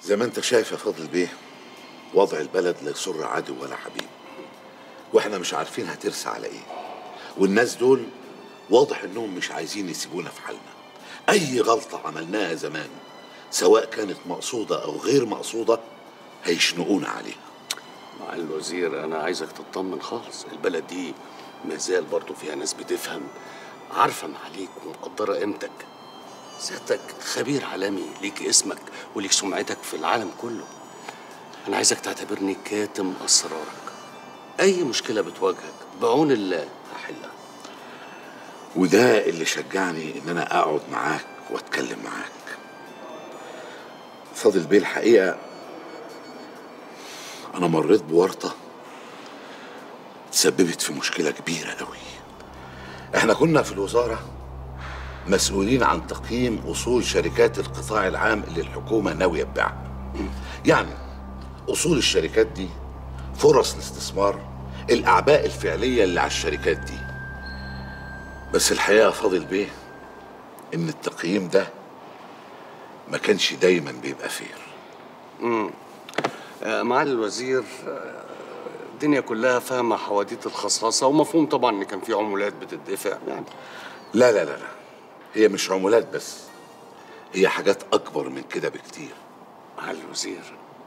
زي ما انت شايف يا فاضل بيه وضع البلد لا يسر عدو ولا حبيب واحنا مش عارفين هترسى على ايه والناس دول واضح انهم مش عايزين يسيبونا في حالنا اي غلطة عملناها زمان سواء كانت مقصودة او غير مقصودة هيشنقونا عليها مع الوزير انا عايزك تطمن خالص البلد دي مازال برضو فيها ناس بتفهم عارفه معاليك ومقدره قيمتك سيادتك خبير عالمي ليك اسمك وليك سمعتك في العالم كله انا عايزك تعتبرني كاتم اسرارك اي مشكله بتواجهك بعون الله هحلها وده اللي شجعني ان انا اقعد معاك واتكلم معاك فاضل بيه الحقيقه انا مريت بورطه تسببت في مشكله كبيره قوي احنا كنا في الوزاره مسؤولين عن تقييم اصول شركات القطاع العام اللي الحكومه ناويه تبيعها يعني اصول الشركات دي فرص الاستثمار الاعباء الفعليه اللي على الشركات دي بس الحقيقه فاضل بيه ان التقييم ده ما كانش دايما بيبقى فير آه، معالي الوزير آه، الدنيا كلها فاهمه حواديت الخصاصه ومفهوم طبعا ان كان في عمولات بتدفع يعني لا لا لا لا هي مش عمولات بس هي حاجات اكبر من كده بكتير معالي الوزير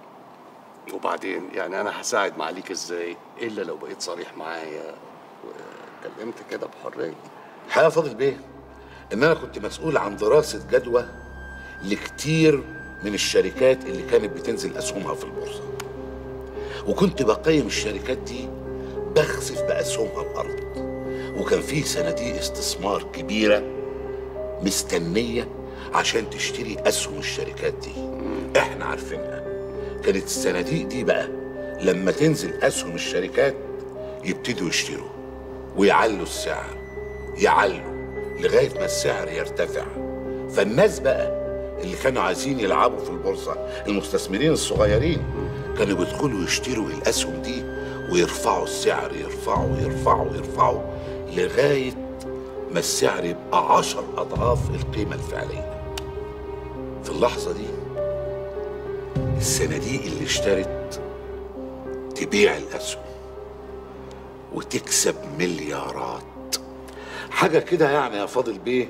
وبعدين يعني انا هساعد معاليك ازاي الا لو بقيت صريح معايا وكلمت كده بحريه الحقيقه فاضل بيه ان انا كنت مسؤول عن دراسه جدوى لكتير من الشركات اللي كانت بتنزل اسهمها في البورصه وكنت بقيم الشركات دي بخسف باسهمها الارض وكان في صناديق استثمار كبيره مستنيه عشان تشتري اسهم الشركات دي احنا عارفينها كانت الصناديق دي بقى لما تنزل اسهم الشركات يبتدوا يشتروا ويعلوا السعر يعلوا لغايه ما السعر يرتفع فالناس بقى اللي كانوا عايزين يلعبوا في البورصه المستثمرين الصغيرين كانوا بيدخلوا يشتروا الاسهم دي ويرفعوا السعر يرفعوا يرفعوا يرفعوا لغايه ما السعر يبقى عشر اضعاف القيمه الفعليه في اللحظه دي الصناديق اللي اشترت تبيع الاسهم وتكسب مليارات حاجه كده يعني يا فاضل بيه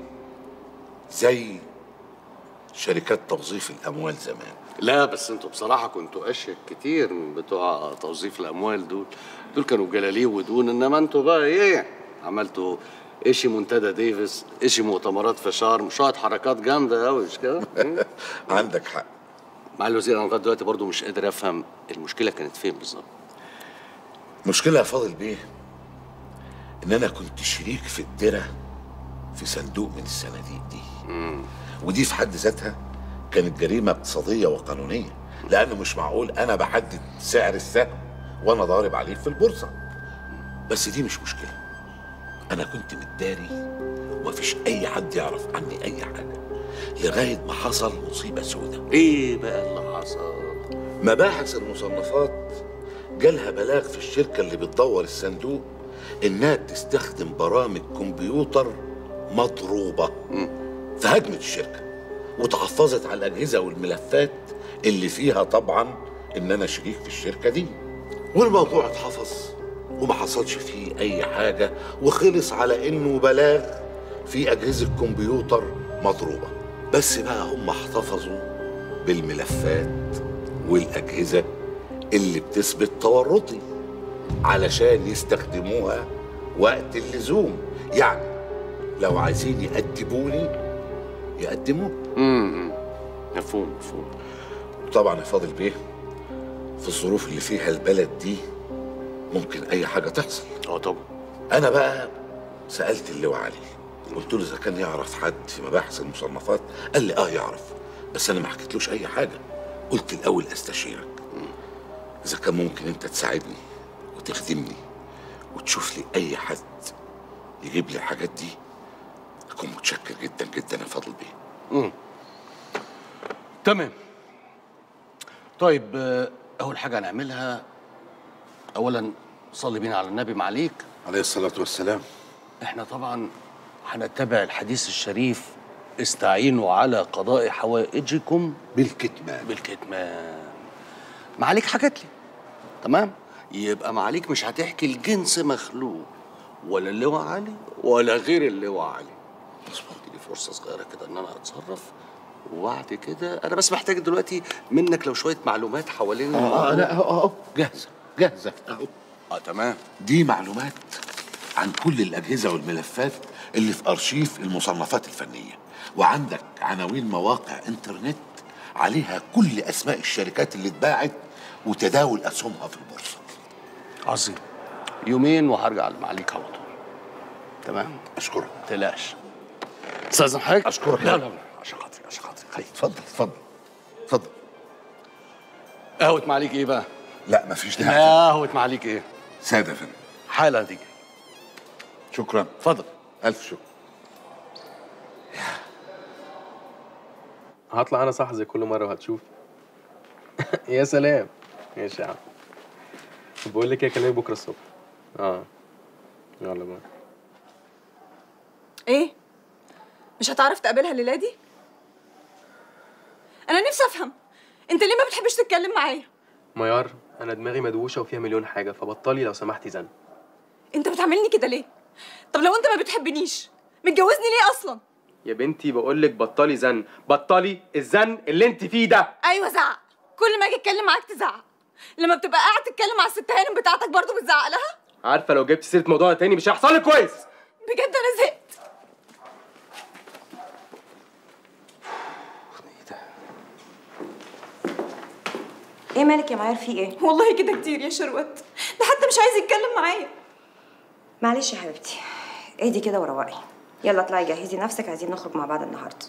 زي شركات توظيف الاموال زمان لا بس انتوا بصراحه كنتوا اشيك كتير من بتوع توظيف الاموال دول دول كانوا جلاليه ودون انما انتوا بقى ايه عملتوا اشي منتدى ديفيس اشي مؤتمرات في شرم شويه حركات جامده قوي مش كده عندك حق مع الوزير انا لغايه دلوقتي برضو مش قادر افهم المشكله كانت فين بالظبط المشكله يا فاضل بيه ان انا كنت شريك في الدرة في صندوق من الصناديق دي ودي في حد ذاتها كانت جريمه اقتصاديه وقانونيه لانه مش معقول انا بحدد سعر السهم وانا ضارب عليه في البورصه بس دي مش مشكله انا كنت متداري ومفيش اي حد يعرف عني اي حاجه لغايه ما حصل مصيبه سوداء ايه بقى اللي حصل مباحث المصنفات جالها بلاغ في الشركة اللي بتدور الصندوق إنها تستخدم برامج كمبيوتر مضروبة فهاجمت الشركة وتحفظت على الأجهزة والملفات اللي فيها طبعا إن أنا شريك في الشركة دي والموضوع اتحفظ وما حصلش فيه أي حاجة وخلص على إنه بلاغ في أجهزة كمبيوتر مضروبة بس بقى هم احتفظوا بالملفات والأجهزة اللي بتثبت تورطي علشان يستخدموها وقت اللزوم يعني لو عايزين يقدموني يقدموا امم مفهوم مفهوم طبعا يا فاضل بيه في الظروف اللي فيها البلد دي ممكن اي حاجه تحصل اه طبعا انا بقى سالت اللواء علي قلت له اذا كان يعرف حد في مباحث المصنفات قال لي اه يعرف بس انا ما حكيتلوش اي حاجه قلت الاول استشيرك اذا كان ممكن انت تساعدني وتخدمني وتشوف لي اي حد يجيب لي الحاجات دي اكون متشكر جدا جدا يا فاضل بيه تمام طيب آه، اول حاجه هنعملها اولا صلي بينا على النبي معليك عليه الصلاه والسلام احنا طبعا هنتبع الحديث الشريف استعينوا على قضاء حوائجكم بالكتمان بالكتمان معاليك حكت لي تمام يبقى معاليك مش هتحكي الجنس مخلوق ولا اللواء علي ولا غير اللواء علي بس اديني فرصه صغيره كده ان انا اتصرف وبعد كده انا بس محتاج دلوقتي منك لو شويه معلومات حوالين اه الموضوع. لا اهو اهو جاهزه جاهزه اهو اه تمام دي معلومات عن كل الأجهزة والملفات اللي في أرشيف المصنفات الفنية وعندك عناوين مواقع إنترنت عليها كل أسماء الشركات اللي اتباعت وتداول أسهمها في البورصة عظيم يومين وهرجع لمعاليك على طول تمام أشكرك تقلقش استاذن حضرتك أشكرك. لا لا لا عشان خاطري عشان خاطري خير اتفضل اتفضل اتفضل قهوة معاليك ايه بقى؟ لا مفيش داعي قهوة معاليك ايه؟ سادة يا فندم حالا تيجي شكرا اتفضل ألف شكر هطلع انا صح زي كل مره وهتشوف يا سلام ماشي يا عم بقول لك ايه كلامي بكره الصبح اه يلا بقى ايه مش هتعرف تقابلها الليله دي انا نفسي افهم انت ليه ما بتحبش تتكلم معايا ميار انا دماغي مدوشه وفيها مليون حاجه فبطلي لو سمحتي زن انت بتعاملني كده ليه طب لو انت ما بتحبنيش متجوزني ليه اصلا يا بنتي بقول لك بطلي زن بطلي الزن اللي انت فيه ده ايوه زعق كل ما اجي اتكلم معاك تزعق لما بتبقى قاعد تتكلم على الست هانم بتاعتك برضه بتزعق لها عارفه لو جبت سيره موضوع تاني مش هيحصل لك كويس بجد انا زهقت ايه مالك يا معيار في ايه؟ والله كده كتير يا شروت ده حتى مش عايز يتكلم معايا معلش يا حبيبتي اهدي كده وروقي يلا اطلعي جهزي نفسك عايزين نخرج مع بعض النهارده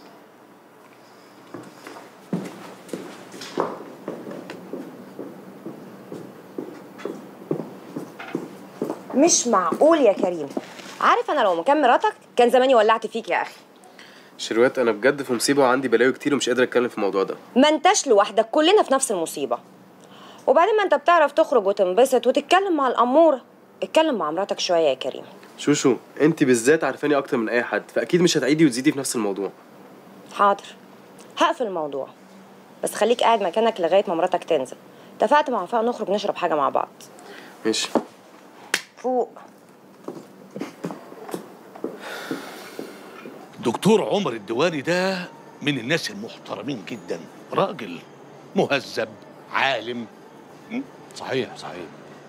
مش معقول يا كريم عارف انا لو مكان مراتك كان زماني ولعت فيك يا اخي شروات انا بجد في مصيبه وعندي بلاوي كتير ومش قادر اتكلم في الموضوع ده ما انتش لوحدك كلنا في نفس المصيبه وبعدين ما انت بتعرف تخرج وتنبسط وتتكلم مع الاموره اتكلم مع مراتك شويه يا كريم شوشو انت بالذات عارفاني اكتر من اي حد فاكيد مش هتعيدي وتزيدي في نفس الموضوع حاضر هقفل الموضوع بس خليك قاعد مكانك لغايه ما مراتك تنزل اتفقت مع وفاء نخرج نشرب حاجه مع بعض ماشي فوق دكتور عمر الدواني ده من الناس المحترمين جدا راجل مهذب عالم م? صحيح صحيح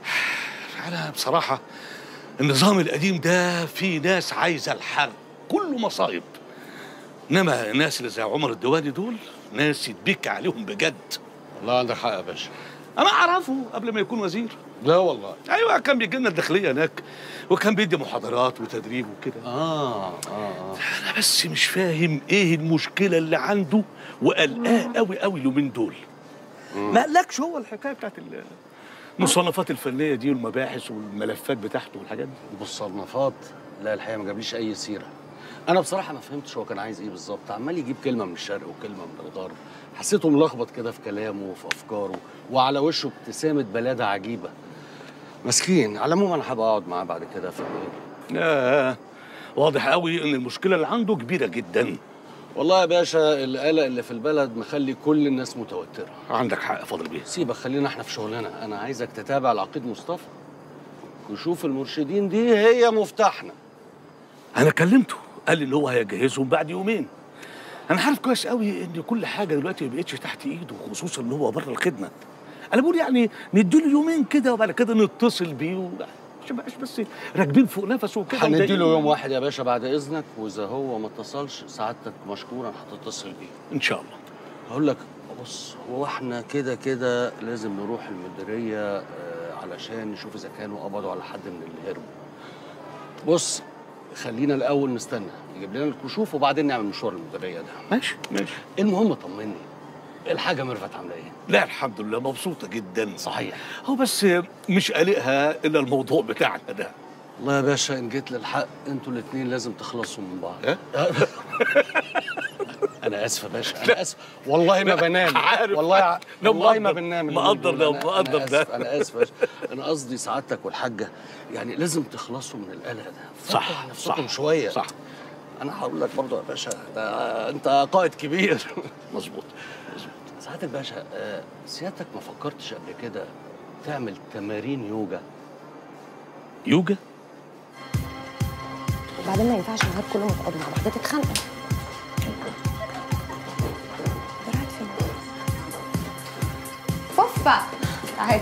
انا بصراحه النظام القديم ده فيه ناس عايزه الحرب كله مصايب انما الناس اللي زي عمر الدواني دول ناس يتبكى عليهم بجد والله عندك حق يا باشا انا اعرفه قبل ما يكون وزير لا والله ايوه كان بيجي لنا الداخليه هناك وكان بيدي محاضرات وتدريب وكده اه اه اه انا بس مش فاهم ايه المشكله اللي عنده وقلقاه قوي قوي اليومين دول ما قالكش هو الحكايه بتاعت ال- المصنفات الفنيه دي والمباحث والملفات بتاعته والحاجات دي بالصنفات لا الحقيقه ما جابليش اي سيره انا بصراحه ما فهمتش هو كان عايز ايه بالظبط عمال يجيب كلمه من الشرق وكلمه من الغرب حسيته ملخبط كده في كلامه وفي افكاره وعلى وشه ابتسامه بلاده عجيبه مسكين على العموم انا هبقى اقعد معاه بعد كده في آه واضح قوي ان المشكله اللي عنده كبيره جدا والله يا باشا القلق اللي في البلد مخلي كل الناس متوتره عندك حق يا فاضل بيه سيبك خلينا احنا في شغلنا انا عايزك تتابع العقيد مصطفى وشوف المرشدين دي هي مفتاحنا انا كلمته قال لي ان هو هيجهزهم بعد يومين انا عارف كويس قوي ان كل حاجه دلوقتي ما بقتش تحت ايده خصوصا ان هو بره الخدمه انا بقول يعني نديله يومين كده وبعد كده نتصل بيه و... عشان ما يبقاش بس راكبين فوق نفسه وكده هنديله ومضايقين. يوم واحد يا باشا بعد اذنك واذا هو ما اتصلش سعادتك مشكورا هتتصل بيه ان شاء الله هقول لك بص هو احنا كده كده لازم نروح المديريه آه، علشان نشوف اذا كانوا قبضوا على حد من اللي هربوا بص خلينا الاول نستنى يجيب لنا الكشوف وبعدين نعمل مشوار المديريه ده ماشي ماشي المهم طمني الحاجه ميرفت عامله ايه لا الحمد لله مبسوطه جدا صحيح هو بس مش قلقها الا الموضوع بتاعنا ده والله يا باشا ان جيت للحق انتوا الاثنين لازم تخلصوا من بعض ها؟ انا اسف يا باشا انا اسف والله ما بنام عارف. والله ع- لا، والله ما مقدر. بننام مقدر ده، أنا- مقدر أنا ده. آسف، انا اسف يا باشا انا قصدي سعادتك والحاجه يعني لازم تخلصوا من القلق ده صح فكروا نفسكم صح شويه صح انا هقول لك برضه يا باشا ده انت قائد كبير مظبوط مظبوط سعاده الباشا آه، سيادتك ما فكرتش قبل كده تعمل تمارين يوجا يوجا وبعدين ما ينفعش النهار كله نقعد مع بعض تتخانقوا راحت فين؟ فوفا تعالي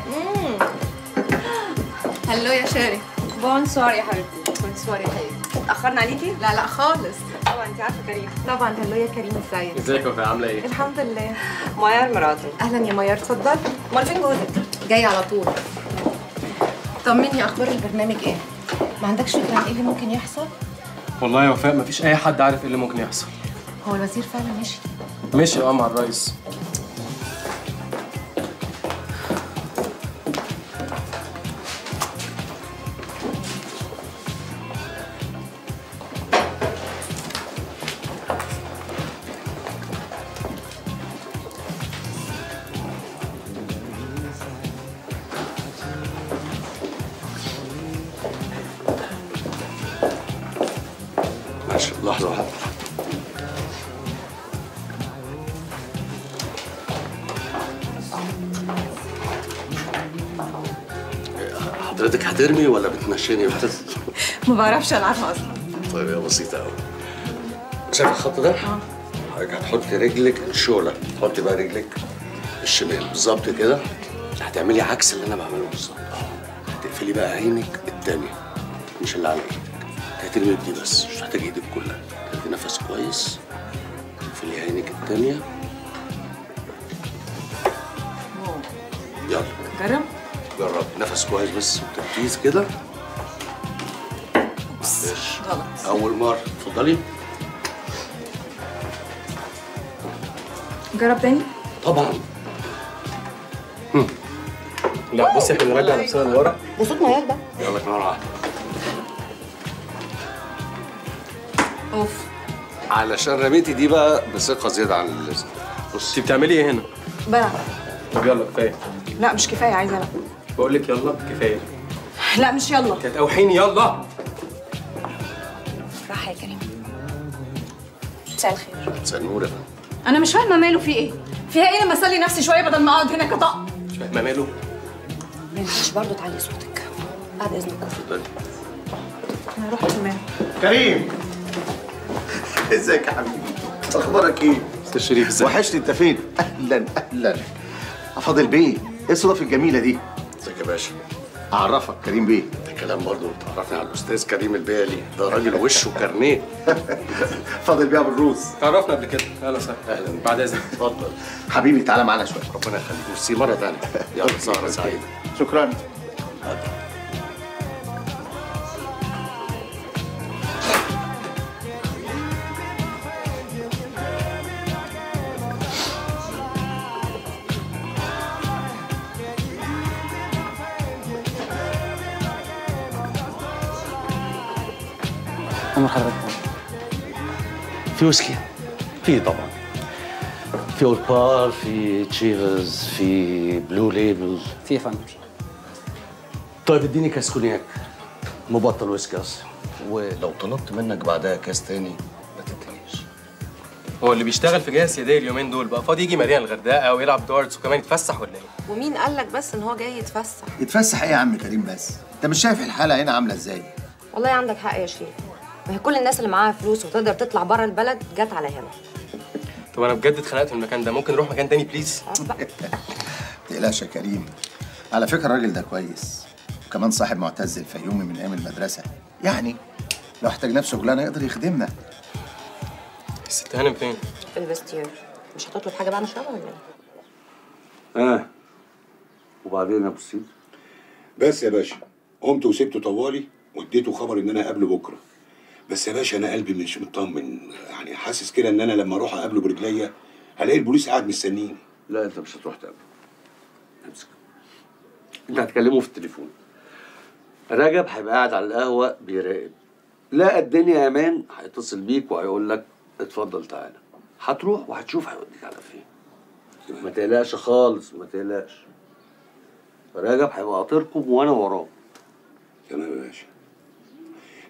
هلو يا شاري بونسوار يا حبيبتي سوري يا حبيبي اتأخرنا عليكي؟ لا لا خالص طبعا انت عارفة كريم طبعا هلو يا كريم ازيك ازيك يا وفاء عامله ايه؟ الحمد لله ميار مراتي اهلا يا ميار اتفضل امال فين جوزك؟ جاي على طول طمني اخبار البرنامج ايه ما عندكش فكره عن ايه اللي ممكن يحصل والله يا وفاء مفيش اي حد عارف ايه اللي ممكن يحصل هو الوزير فعلا مشي ماشي اه مع الرئيس ماشي لحظه واحده حضرتك هترمي ولا بتمشيني بس؟ ما بعرفش العبها اصلا طيب يا بسيطة أوي شايف الخط ده؟ اه حضرتك هتحطي رجلك الشولة تحطي بقى رجلك الشمال بالظبط كده هتعملي عكس اللي أنا بعمله بالظبط هتقفلي بقى عينك التانية مش اللي على إيدك هترمي بدي بس مش محتاج إيدك كلها تاخدي نفس كويس تقفلي عينك التانية يلا جرب جرب نفس كويس بس وتركيز كده ماشي غلط أول مرة اتفضلي جرب تاني طبعا لا بصي احنا نرجع نفسنا لورا ده صوت ميار ده يلا كمان واحدة اوف علشان رميتي دي بقى بثقة زيادة عن اللازم انت بصي بتعملي ايه هنا؟ بلعب طب يلا كفايه لا مش كفايه عايزه العب بقول لك يلا كفايه لا مش يلا انت هتقوحيني يلا راح يا كريم مساء الخير مساء النور يا فندم انا مش فاهمه ماله في ايه فيها ايه لما اسلي نفسي شويه بدل ما اقعد هنا كطق مش فاهمه ماله ما ينفعش برضه تعلي صوتك بعد اذنك اتفضلي انا رحت تمام كريم ازيك يا حبيبي اخبارك ايه استاذ شريف ازيك وحشني انت فين اهلا اهلا فاضل بيه ايه الصدف الجميله دي ازيك يا باشا اعرفك كريم بيه ده كلام برضه تعرفني على الأستاذ كريم البيالي ده راجل وشه كارنيه فاضل بيه بالروس تعرفنا قبل كده يلا سهل أهلا بعد اذنك اتفضل حبيبي تعالى معانا شويه ربنا يخليك ميرسي مرة تانية يلا سهرة سعيدة شكرا عمر حضرتك في ويسكي في طبعا في اوربار في تشيفرز في بلو ليبل في يا فندم طيب اديني كاس كونياك مبطل ويسكي اصلا ولو طلبت منك بعدها كاس تاني ما تدينيش هو اللي بيشتغل في جهاز سيادية اليومين دول بقى فاضي يجي مليان الغردقه ويلعب دارتس وكمان يتفسح ولا ايه؟ ومين قال لك بس ان هو جاي يتفسح يتفسح ايه يا عم كريم بس انت مش شايف الحاله هنا عامله ازاي والله عندك حق يا شريف ما هي كل الناس اللي معاها فلوس وتقدر تطلع بره البلد جت على هنا طب انا بجد اتخنقت من المكان ده ممكن نروح مكان تاني بليز؟ تقلقش يا كريم على فكره الراجل ده كويس وكمان صاحب معتز الفيومي من ايام المدرسه يعني لو احتاج نفسه شغلانه يقدر يخدمنا الست هانم فين؟ في الفستير مش هتطلب حاجه بقى نشربها ولا ايه؟ اه وبعدين يا ابو سيد بس يا باشا قمت وسبته طوالي واديته خبر ان انا اقابله بكره بس يا باشا انا قلبي مش مطمن يعني حاسس كده ان انا لما اروح اقابله برجليا هلاقي البوليس قاعد مستنيني لا انت مش هتروح تقابله امسك انت هتكلمه في التليفون رجب هيبقى قاعد على القهوه بيراقب لا الدنيا امان هيتصل بيك وهيقول لك اتفضل تعالى هتروح وهتشوف هيوديك على فين ما تقلقش خالص ما تقلقش رجب هيبقى قاطركم وانا وراه تمام يا باشا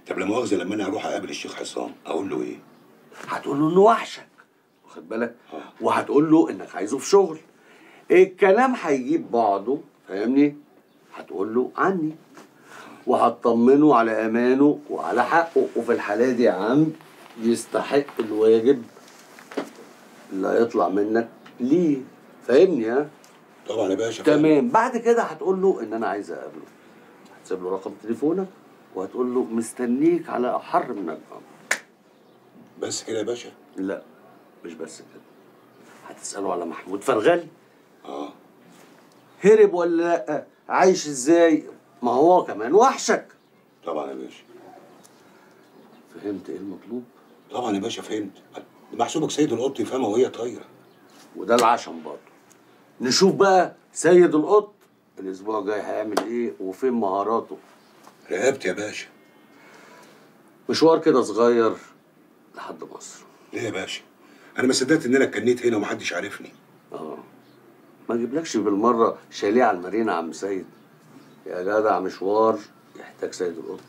طب لا مؤاخذه لما انا اروح اقابل الشيخ حسام اقول له ايه هتقول له انه وحشك واخد بالك وهتقول له انك عايزه في شغل الكلام هيجيب بعضه فاهمني هتقول له عني وهتطمنه على امانه وعلى حقه وفي الحاله دي يا عم يستحق الواجب اللي هيطلع منك ليه فاهمني ها طبعا يا باشا فاهم. تمام بعد كده هتقول له ان انا عايز اقابله هتسيب له رقم تليفونك وهتقول له مستنيك على احر من الامر بس كده يا باشا لا مش بس كده هتساله على محمود فرغلي اه هرب ولا لا عايش ازاي ما هو كمان وحشك طبعا يا باشا فهمت ايه المطلوب طبعا يا باشا فهمت محسوبك سيد القط يفهمها وهي طايره وده العشم برضه نشوف بقى سيد القط الاسبوع الجاي هيعمل ايه وفين مهاراته رقبت يا باشا مشوار كده صغير لحد مصر ليه يا باشا انا ما صدقت ان انا اتكنيت هنا ومحدش عارفني اه ما اجيبلكش بالمره شاليه على المارينا يا عم سيد يا جدع مشوار يحتاج سيد القط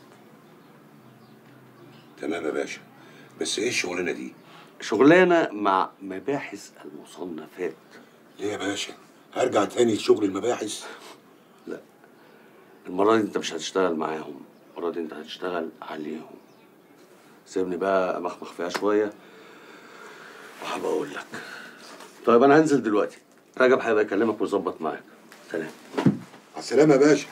تمام يا باشا بس ايه الشغلانه دي شغلانه مع مباحث المصنفات ليه يا باشا هرجع تاني لشغل المباحث لا المره دي انت مش هتشتغل معاهم المره دي انت هتشتغل عليهم سيبني بقى امخمخ فيها شويه وهبقى اقول لك طيب انا هنزل دلوقتي رجب هيبقى يكلمك ويظبط معاك سلام على السلامه يا باشا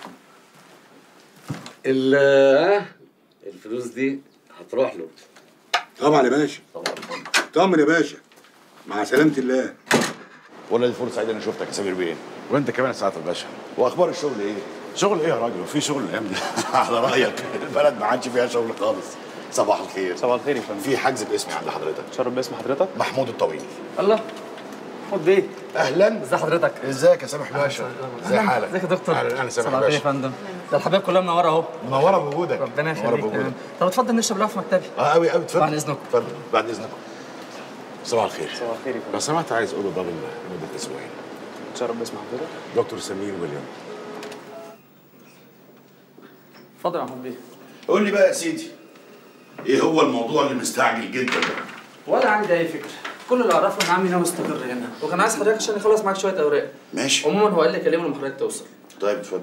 ال آه، الفلوس دي هتروح له طبعا يا باشا طمن يا باشا مع سلامه الله ولا دي فرصه سعيده اني شفتك يا سمير بيه وانت كمان يا سعاده الباشا واخبار الشغل ايه شغل ايه يا راجل وفي شغل الايام دي على رايك البلد ما عادش فيها شغل خالص صباح الخير صباح الخير يا فندم في حجز باسمي عند حضرتك تشرب باسم حضرتك محمود الطويل الله خد بيه اهلا ازي حضرتك ازيك يا سامح باشا ازي حالك ازيك يا دكتور اهلا اهلا سامح صباح الخير يا باشا فندم ده الحبايب كلها منوره اهو منوره بوجودك ربنا منورة يخليك بوجودك. تمام طب اتفضل نشرب القهوه في مكتبي اه قوي قوي اتفضل بعد إذنكم. اتفضل بعد اذنكم صباح الخير صباح الخير يا لو فندم سمحت عايز اقول دبل لمده اسبوعين تشرب باسم حضرتك دكتور سمير ويليام اتفضل يا محمود بيه قول لي بقى يا سيدي ايه هو الموضوع اللي مستعجل جدا ده ولا عندي اي فكره كل اللي اعرفه ان عمي ناوي يستقر هنا وكان عايز حضرتك عشان يخلص معاك شويه اوراق ماشي عموما هو قال لي كلمه لما حضرتك توصل طيب اتفضل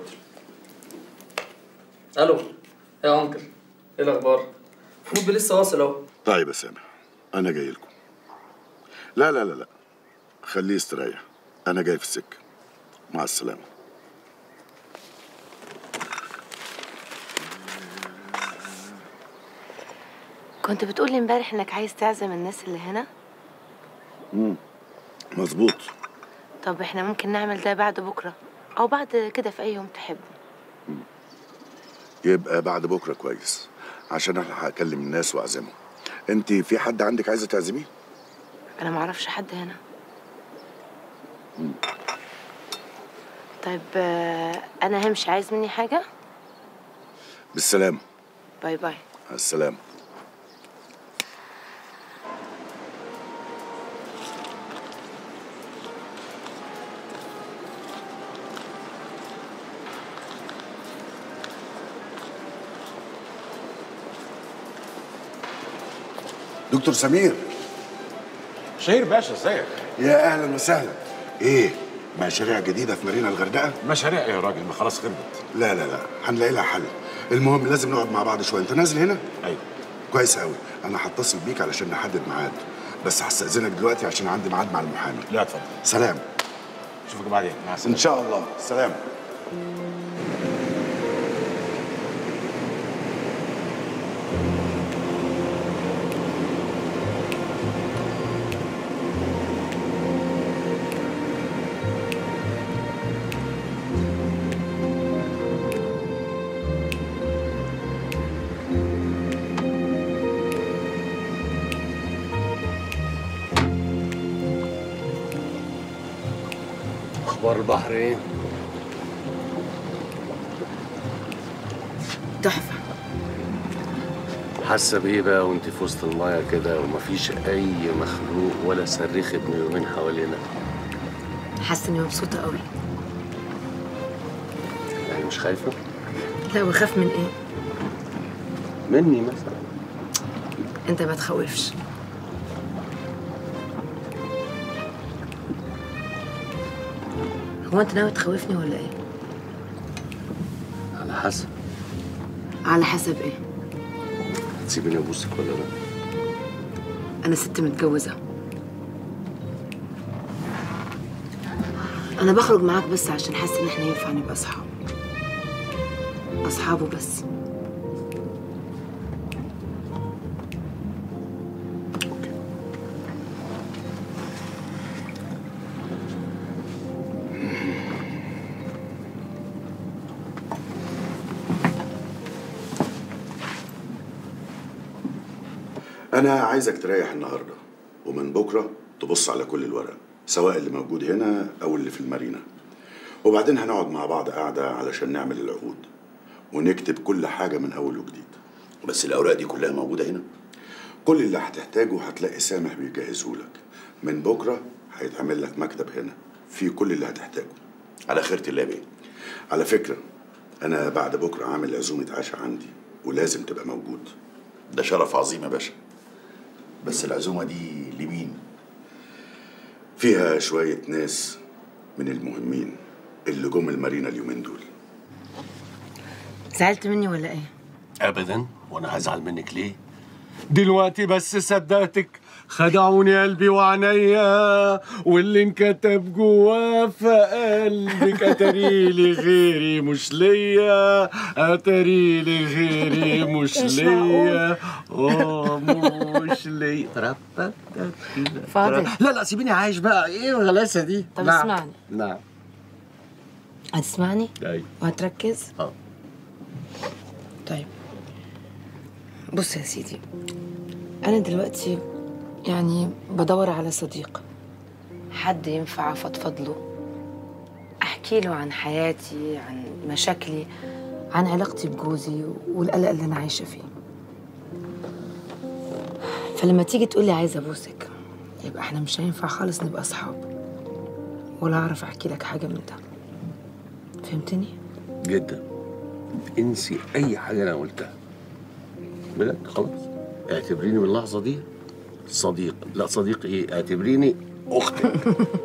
الو يا انكل ايه الاخبار محمود بيه لسه واصل اهو طيب يا سامح انا جاي لكم لا لا لا لا خليه يستريح انا جاي في السكه مع السلامه كنت بتقولي امبارح انك عايز تعزم الناس اللي هنا مظبوط طب احنا ممكن نعمل ده بعد بكره او بعد كده في اي يوم تحبه يبقى بعد بكره كويس عشان انا هكلم الناس واعزمهم انت في حد عندك عايزه تعزميه انا معرفش حد هنا طيب آه، انا همشي عايز مني حاجه بالسلامه باي باي مع السلامه دكتور سمير شهير باشا ازيك؟ يا اهلا وسهلا ايه مشاريع جديده في مارينا الغردقه مشاريع ايه يا راجل ما خلاص خربت لا لا لا هنلاقي لها حل المهم لازم نقعد مع بعض شويه انت نازل هنا ايوه كويس قوي انا هتصل بيك علشان نحدد ميعاد بس هستأذنك دلوقتي عشان عندي ميعاد مع المحامي لا اتفضل سلام اشوفك بعدين مع ان السلامه شاء الله سلام اخبار البحر ايه تحفه حاسه بايه بقى وانت في وسط المايه كده ومفيش اي مخلوق ولا صريخ ابن يومين حوالينا حاسه اني مبسوطه قوي يعني مش خايفه لا وخاف من ايه مني مثلا انت ما تخوفش هو انت ناوي تخوفني ولا ايه على حسب على حسب ايه تسيبيني ابوسك ولا لا انا ست متجوزه انا بخرج معاك بس عشان حاسه ان احنا ينفع نبقى اصحاب اصحابه بس انا عايزك تريح النهارده ومن بكره تبص على كل الورق سواء اللي موجود هنا او اللي في المارينا وبعدين هنقعد مع بعض قاعده علشان نعمل العقود ونكتب كل حاجه من اول وجديد بس الاوراق دي كلها موجوده هنا كل اللي هتحتاجه هتلاقي سامح بيجهزه لك من بكره هيتعمل لك مكتب هنا فيه كل اللي هتحتاجه على خيرة الله بيه على فكره انا بعد بكره عامل عزومه عشاء عندي ولازم تبقى موجود ده شرف عظيم يا باشا بس العزومه دي لمين فيها شويه ناس من المهمين اللي جم المارينا اليومين دول زعلت مني ولا ايه ابدا وانا هزعل منك ليه دلوقتي بس صدقتك خدعوني قلبي وعينيا واللي انكتب جواه في قلبك اتاريلي غيري مش ليا اتاريلي غيري مش مش ليا اه مش ليا ربك فاضل. لا لا سيبيني عايش بقى ايه الغلاسه دي طب نعم. اسمعني. نعم هتسمعني ايوه وهتركز اه طيب بص يا سيدي انا دلوقتي يعني بدور على صديق حد ينفع افضفض له احكي له عن حياتي عن مشاكلي عن علاقتي بجوزي والقلق اللي انا عايشه فيه فلما تيجي تقولي عايزه ابوسك يبقى احنا مش هينفع خالص نبقى اصحاب ولا اعرف احكي لك حاجه من ده فهمتني جدا انسي اي حاجه انا قلتها بجد خلاص اعتبريني من اللحظه دي صديق لا صديق ايه اعتبريني اختك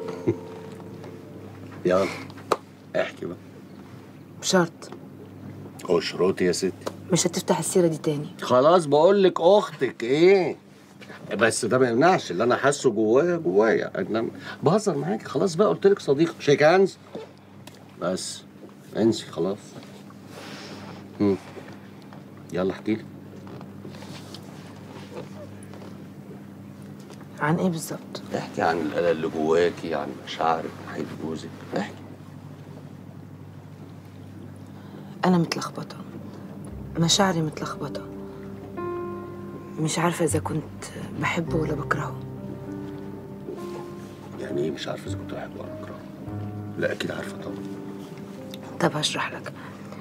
يلا احكي بقى بشرط اشرطي يا ستي مش هتفتح السيره دي تاني خلاص بقول لك اختك ايه بس ده ما يمنعش اللي انا حاسه جوايا جوايا انما بهزر معاكي خلاص بقى قلت لك صديق شيك هاندز بس انسي خلاص مم. يلا احكي لي عن ايه بالظبط احكي عن القلق اللي جواكي عن مشاعرك ناحيه جوزك احكي انا متلخبطه مشاعري متلخبطه مش عارفه اذا كنت بحبه ولا بكرهه يعني ايه مش عارفه اذا كنت بحبه ولا بكرهه لا اكيد عارفه طبعا طب هشرح لك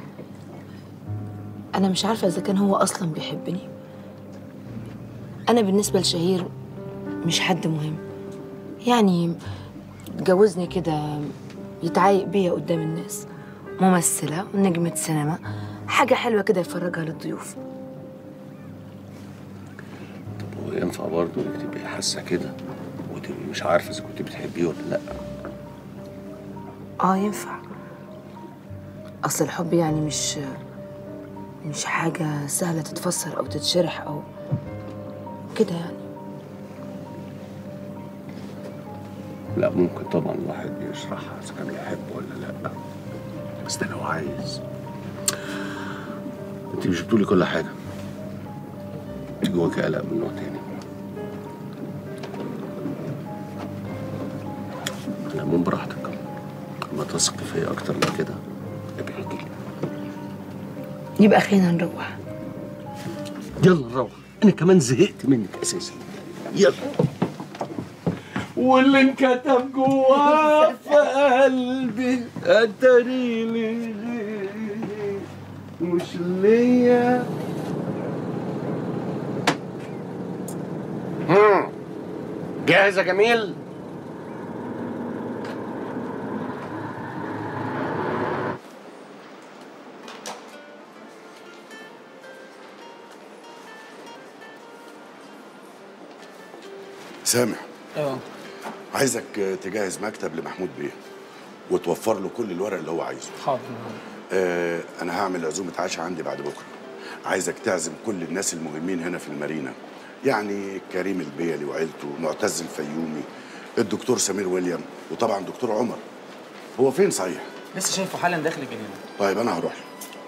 انا مش عارفه اذا كان هو اصلا بيحبني انا بالنسبه لشهير مش حد مهم يعني اتجوزني كده يتعايق بيا قدام الناس ممثله ونجمه سينما حاجه حلوه كده يفرجها للضيوف هو ينفع برضه انك تبقي حاسه كده وتبقي مش عارفه اذا كنت بتحبيه ولا لا اه ينفع اصل الحب يعني مش مش حاجه سهله تتفسر او تتشرح او كده يعني لا ممكن طبعا الواحد يشرحها اذا كان بيحب ولا لا بس ده لو عايز انت مش بتقولي كل حاجه انت جواكي قلق من نوع تاني على العموم براحتك ما تثقي فيا اكتر من كده ابقي احكي لي يبقى خلينا نروح يلا نروح انا كمان زهقت منك اساسا يلا واللي انكتب جواه في قلبي اتاريلي غيري مش ليا مم. جاهز يا جميل سامح اه عايزك تجهز مكتب لمحمود بيه وتوفر له كل الورق اللي هو عايزه حاضر آه انا هعمل عزومه عشاء عندي بعد بكره عايزك تعزم كل الناس المهمين هنا في المارينا يعني كريم البيلي وعيلته معتز الفيومي الدكتور سمير ويليام وطبعا دكتور عمر هو فين صحيح لسه شايفه حالا داخل الجنينه طيب انا هروح له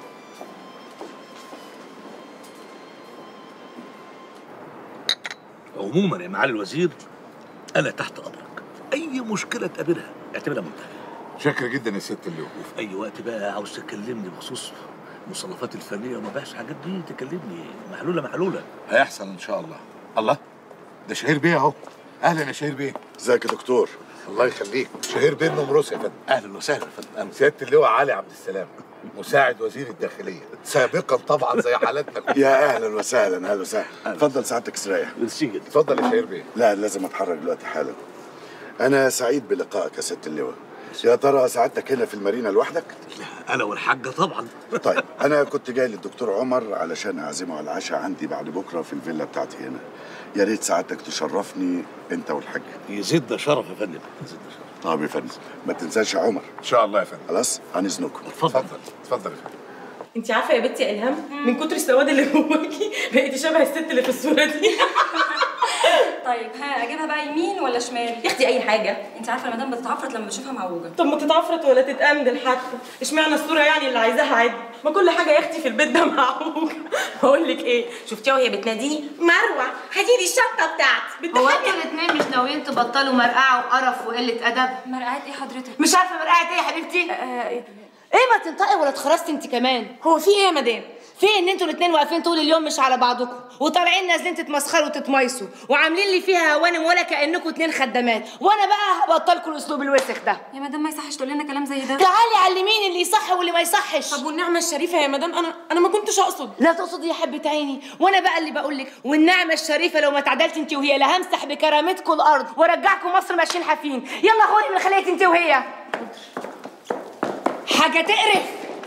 عموما يا معالي الوزير انا تحت امرك اي مشكله تقابلها اعتبرها منتهيه شاكر جدا يا ست اللواء وفي اي وقت بقى عاوز تكلمني بخصوص المصنفات الفنيه ومباحث الحاجات دي تكلمني محلوله محلوله هيحصل ان شاء الله الله ده شهير بيه اهو اهلا يا شهير بيه ازيك يا دكتور الله يخليك شهير بيه نمروس يا فندم اهلا وسهلا يا فندم سياده اللواء علي عبد السلام مساعد وزير الداخليه سابقا طبعا زي حالاتنا كلنا. يا اهلا وسهلا اهلا وسهلا اتفضل سعادتك استريح ميرسي جدا اتفضل يا شهير بيه لا لازم اتحرك دلوقتي حالا انا سعيد بلقائك يا ست اللواء يا ترى سعادتك هنا في المارينا لوحدك انا والحاجه طبعا طيب انا كنت جاي للدكتور عمر علشان اعزمه على العشاء عندي بعد بكره في الفيلا بتاعتي هنا يا ريت سعادتك تشرفني انت والحاج يزيدنا شرف يا فندم يزيدنا شرف طب يا فندم ما تنساش يا عمر ان شاء الله يا فندم خلاص عن اذنكم اتفضل اتفضل يا فندم انت عارفه يا بنتي يا الهام من كتر السواد اللي جواكي بقيتي شبه الست اللي في الصوره دي طيب ها اجيبها بقى يمين ولا شمال يا اختي اي حاجه انت عارفه المدام بتتعفرت لما بشوفها معوجه طب ما تتعفرت ولا تتأمدل حتى اشمعنى الصوره يعني اللي عايزاها عادي ما كل حاجه يا اختي في البيت ده معوجه بقول لك ايه شفتيها وهي بتناديني مروه هاتي لي الشنطه بتاعتي هو انتوا الاثنين مش ناويين تبطلوا مرقعه وقرف وقله ادب مرقعات ايه حضرتك مش عارفه مرقعه ايه يا حبيبتي ايه ما تنطقي ولا اتخرجتي انت كمان هو في ايه يا مدام في ان انتوا الاثنين واقفين طول اليوم مش على بعضكم وطالعين نازلين تتمسخروا وتتميسوا وعاملين لي فيها هوانم ولا كانكم اتنين خدامات وانا بقى هبطلكم الاسلوب الوسخ ده يا مدام ما يصحش تقول لنا كلام زي ده تعالي علميني اللي يصح واللي ما يصحش طب والنعمه الشريفه يا مدام انا انا ما كنتش اقصد لا تقصدي يا حبة عيني وانا بقى اللي بقول لك والنعمه الشريفه لو ما تعدلت انت وهي لا همسح بكرامتكم الارض وارجعكم مصر ماشيين حافين يلا غوري من خليك انت وهي حاجه تقرف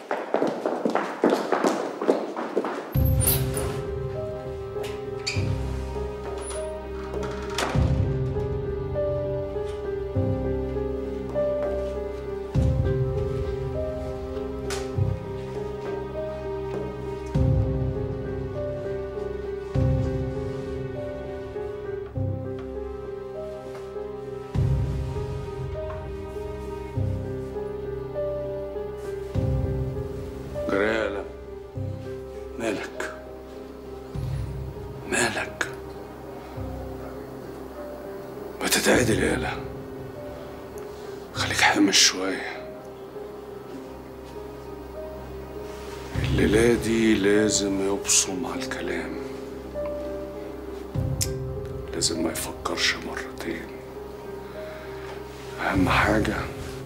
جرالة مالك مالك ما تتعدل يالا خليك حامش شوية الليلة دي لازم يبصم على الكلام لازم ما يفكرش مرتين أهم حاجة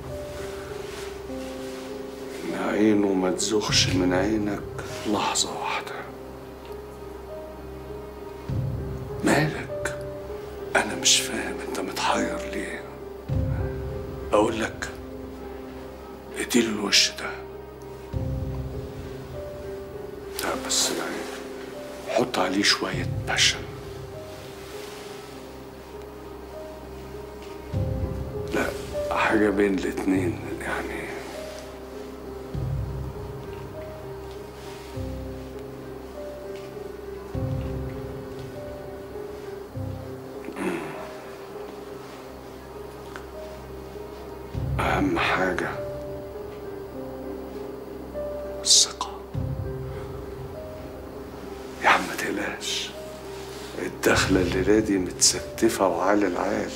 إن عينه ما تزخش من عينك لحظة واحدة مالك أنا مش فاهم أنت متحير ليه أقول لك اديله الوش ده لا بس يعني حط عليه شوية باشن لا حاجة بين الاتنين يعني أهم حاجة الثقة يا عم ما تقلقش الدخلة الليلة دي متستفة وعلى العال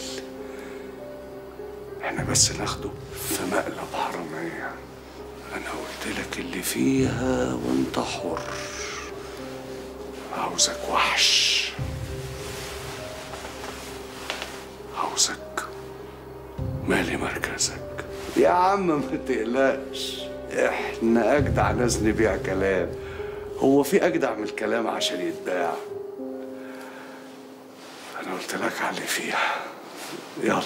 احنا بس ناخده في مقلب حرامية أنا قلت لك اللي فيها وأنت حر عاوزك وحش عاوزك مالي مركزك يا عم ما تقلقش احنا اجدع ناس نبيع كلام هو في اجدع من الكلام عشان يتباع انا قلت لك على اللي فيها يلا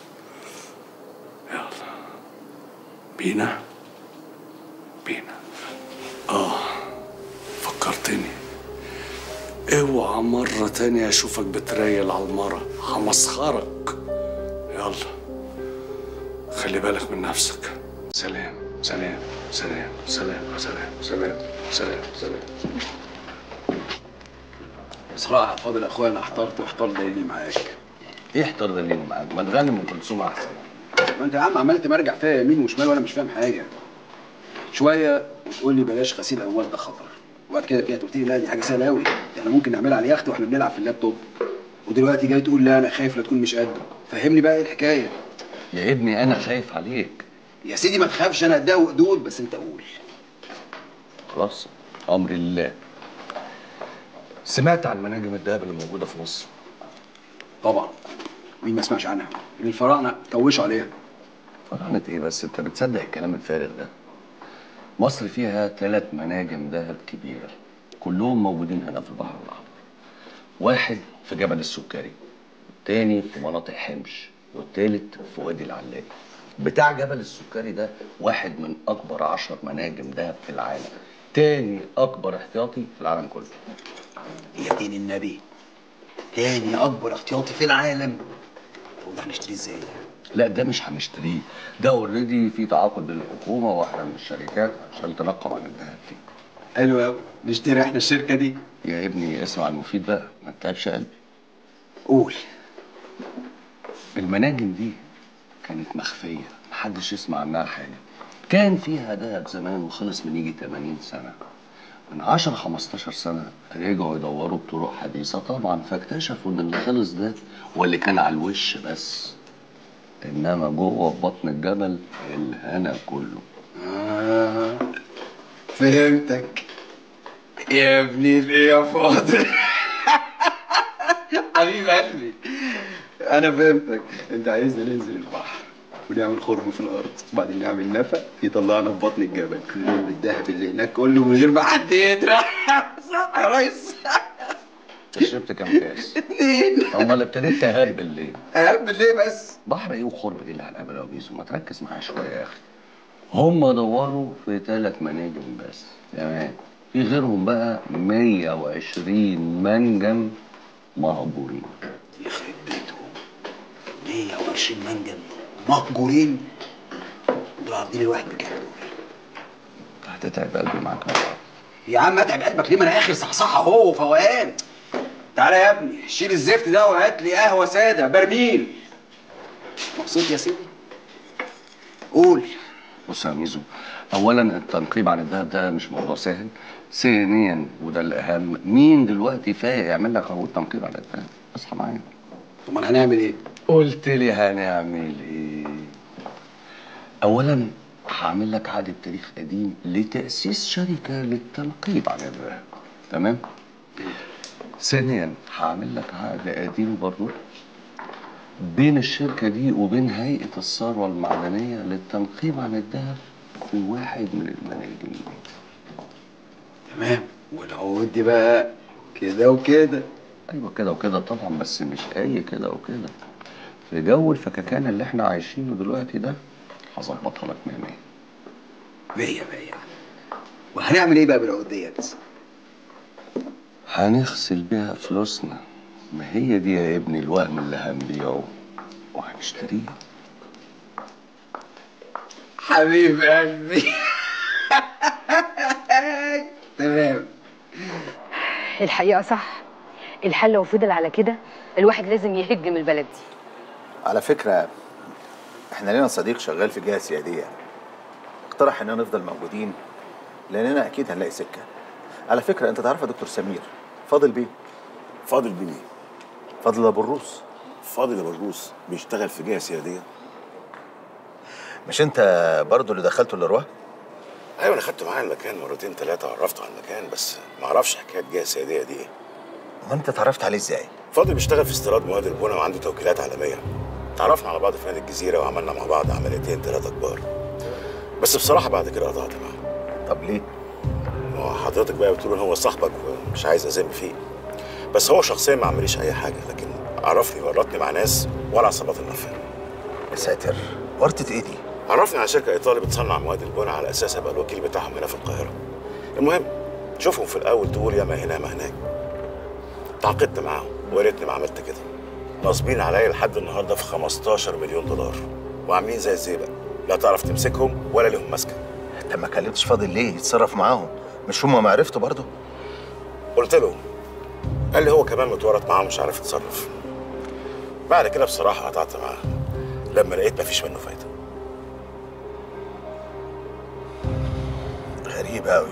يلا بينا بينا اه فكرتني اوعى مرة تانية اشوفك بتريل على المرة همسخرك يلا خلي بالك من نفسك سلام سلام سلام سلام سلام سلام سلام سلام بصراحة فاضل اخويا انا احترت واحتار دليلي معاك ايه احتار دليل معاك ما تغني ام كلثوم احسن ما انت يا عم عمال تمرجع فيا يمين وشمال وانا مش فاهم حاجة شوية وتقول لي بلاش غسيل اموال ده خطر وبعد كده كده قلت لي لا دي حاجة سهلة قوي احنا ممكن نعملها على اليخت واحنا بنلعب في اللابتوب ودلوقتي جاي تقول لا انا خايف لا تكون مش قده فهمني بقى ايه الحكاية يا ابني انا خايف عليك يا سيدي ما تخافش انا قدها وقدود بس انت قول خلاص امر الله سمعت عن مناجم الذهب اللي موجودة في مصر طبعا مين ما سمعش عنها الفراعنة كوشوا عليها فراعنة ايه بس انت بتصدق الكلام الفارغ ده مصر فيها ثلاث مناجم ذهب كبيرة كلهم موجودين هنا في البحر الأحمر واحد في جبل السكري والتاني في مناطق حمش والتالت في وادي العلاق بتاع جبل السكري ده واحد من أكبر عشر مناجم ذهب في العالم تاني أكبر احتياطي في العالم كله يا دين النبي تاني اكبر احتياطي في العالم طب ده هنشتريه ازاي لا ده مش هنشتريه ده اوريدي في تعاقد بين الحكومة وواحدة من الشركات عشان تنقب عن الذهب فيه حلو قوي نشتري احنا الشركة دي يا ابني اسمع المفيد بقى ما تتعبش قلبي قول المناجم دي كانت مخفية محدش يسمع عنها حاجة كان فيها دهب زمان وخلص من يجي 80 سنة من 10 15 سنة رجعوا يدوروا بطرق حديثة طبعا فاكتشفوا ان اللي خلص ده هو اللي كان على الوش بس انما جوه في بطن الجبل الهنا كله آه فهمتك يا ابني ايه يا فاضل حبيب قلبي انا فهمتك انت عايزنا ننزل البحر ونعمل خرم في الارض وبعدين نعمل نفق يطلعنا في بطن الجبل نرمي الذهب اللي هناك كله من غير ما حد يدرى صح يا ريس انت شربت كام كاس؟ اتنين امال ابتديت تهبل ليه؟ اهبل ليه بس؟ بحر ايه وخرم ايه اللي على الابل وبيسو ما تركز معايا شويه يا اخي هم دوروا في ثلاث مناجم بس تمام في غيرهم بقى 120 منجم مهجورين يخرب بيتهم 120 منجم مهجورين دول عارضين الواحد بكام هتتعب قلبي معاك مرة. يا عم اتعب قلبك ليه ما انا اخر صحصحه اهو وفوقان تعالى يا ابني شيل الزفت ده وهات لي قهوه ساده برميل مبسوط يا سيدي قول بص يا ميزو اولا التنقيب عن الذهب ده مش موضوع سهل ثانيا وده الاهم مين دلوقتي فايق يعمل لك اهو التنقيب عن الذهب اصحى معايا طب هنعمل ايه قلت لي هنعمل ايه اولا هعمل لك عقد تاريخ قديم لتاسيس شركه للتنقيب عن الذهب تمام ثانيا هعمل لك عقد قديم برضه بين الشركة دي وبين هيئة الثروة المعدنية للتنقيب عن الذهب في واحد من المناجم دي تمام والعقود دي بقى كده وكده ايوه كده وكده طبعا بس مش اي كده وكده في جو الفككان اللي احنا عايشينه دلوقتي ده هظبطها لك مية مية مية مية وهنعمل ايه بقى بالعقود ديت؟ هنغسل بيها فلوسنا ما هي دي يا ابني الوهم اللي هنبيعه وهنشتريه حبيب قلبي تمام الحقيقة صح الحل لو فضل على كده الواحد لازم يهجم البلد دي على فكرة احنا لنا صديق شغال في جهة سيادية اقترح اننا نفضل موجودين لاننا اكيد هنلاقي سكة على فكرة انت تعرف يا دكتور سمير فاضل بيه فاضل بيه مين؟ فاضل ابو الروس فاضل ابو الروس بيشتغل في جهه سياديه مش انت برضو اللي دخلته الارواح ايوه انا خدته معايا المكان مرتين ثلاثه وعرفته على المكان بس ما اعرفش حكايه جهه سياديه دي ايه ما انت اتعرفت عليه ازاي فاضل بيشتغل في استيراد مواد البناء وعنده توكيلات عالميه تعرفنا على بعض في نادي الجزيره وعملنا مع بعض عمليتين ثلاثه كبار بس بصراحه بعد كده قطعت معاه طب ليه ما هو حضرتك بقى بتقول ان هو صاحبك ومش عايز اذم فيه بس هو شخصيا ما عمليش اي حاجه لكن عرفني ورطني مع ناس ولا عصابات النفاق يا ساتر ورطة ايه دي عرفني على شركه ايطالي بتصنع مواد البناء على اساس ابقى الوكيل بتاعهم هنا في القاهره المهم شوفهم في الاول تقول يا ما هنا ما هناك تعاقدت معاهم ويا ريتني ما عملت كده ناصبين عليا لحد النهارده في 15 مليون دولار وعاملين زي الزيبق لا تعرف تمسكهم ولا لهم ماسكه انت ما كلمتش فاضل ليه يتصرف معاهم مش هم معرفته برضه قلت له قال لي هو كمان متورط معاه مش عارف يتصرف بعد كده بصراحه قطعت معاه لما لقيت مفيش منه فايده غريب قوي